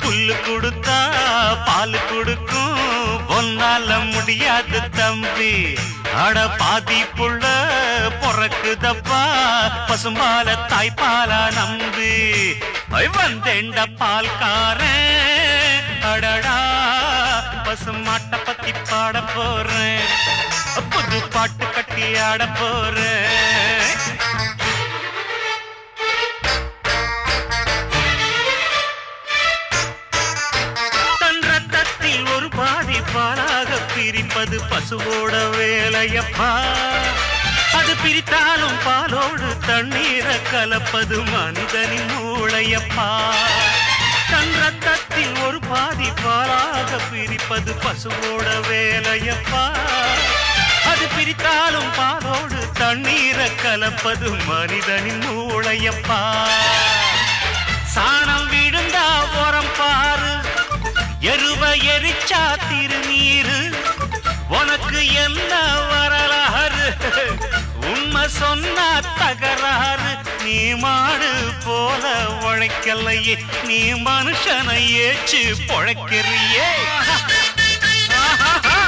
புல்லு கொடுத்தா பால் கொடுக்கும் ஒன்னால முடியாது தம்பி அட பாதி புள்ள பொறக்குதப்பா பசும்பால தாய்ப்பாலா நம்பி ஐ, வந்தேண்ட பால்காரன் அடடா பசுமாட்டை பத்தி பாட போறேன் புது பாட்டு கட்டி ஆட போறேன் தன் ரத்தத்தில் ஒரு பாதி பாலாக பிரிப்பது பசுவோட வேலையப்பா அது பிரித்தாலும் பாலோடு தண்ணீரை கலப்பது மனிதனின் மூளையப்பா தன் ரத்தத்தில் ஒரு பாதி பாலாக பிரிப்பது பசுவோட வேலையப்பா அது பிரித்தாலும் பாலோடு தண்ணீரை கலப்பது மனிதனின் மூளையப்பா சாணம் விழுந்தா உரம் பாரு எருவ எரிச்சா திருநீரு உனக்கு என்ன வரலாறு உண்மை சொன்னா தகராறு நீ மாடு போல உழைக்கலையே நீ மனுஷனை ஏச்சு பொழைக்கிறியே ஆஹா